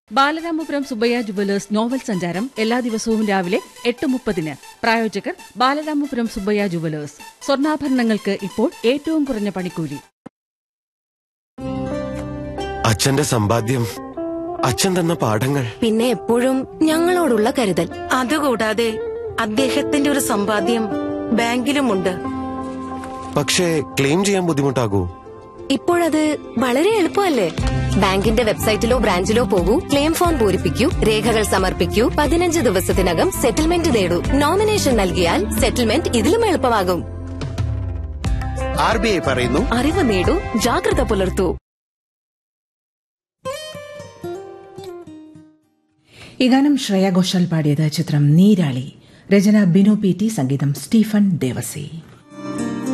Balaramapuram Subbaiah jewellers novel സഞ്ചാരം എല്ലാ ദിവസവും രാവിലെ എട്ട് മുപ്പതിന് പ്രായോജകർ ബാലരാമപുരം സുബയ്യ ജുവലേഴ്സ് സ്വർണ്ണാഭരണങ്ങൾക്ക് ഇപ്പോൾ ഏറ്റവും കുറഞ്ഞ പണിക്കൂലി അച്ഛന്റെ സമ്പാദ്യം അച്ഛൻ തന്ന പാഠങ്ങൾ പിന്നെ എപ്പോഴും ഞങ്ങളോടുള്ള കരുതൽ അതുകൂടാതെ അദ്ദേഹത്തിന്റെ ഒരു സമ്പാദ്യം ബാങ്കിലുമുണ്ട് പക്ഷേ ക്ലെയിം ചെയ്യാൻ ബുദ്ധിമുട്ടാകൂ ഇപ്പോഴത് വളരെ എളുപ്പമല്ലേ ബാങ്കിന്റെ വെബ്സൈറ്റിലോ ബ്രാഞ്ചിലോ പോകൂ ക്ലെയിം ഫോം പൂരിപ്പിക്കൂ രേഖകൾ സമർപ്പിക്കൂ പതിനഞ്ച് ദിവസത്തിനകം സെറ്റിൽമെന്റ് നേടൂ നോമിനേഷൻ നൽകിയാൽ സെറ്റിൽമെന്റ് ഇതിലും എളുപ്പമാകും ആർ ബി ഐ പറയുന്നു അറിവ് നേടൂ ജാഗ്രത പുലർത്തൂ ഈ ഗാനം ശ്രേയ ഘോഷാൽ പാടിയത് ചിത്രം നീരാളി രചന ബിനു പി ടി സംഗീതം സ്റ്റീഫൻ ദേവസി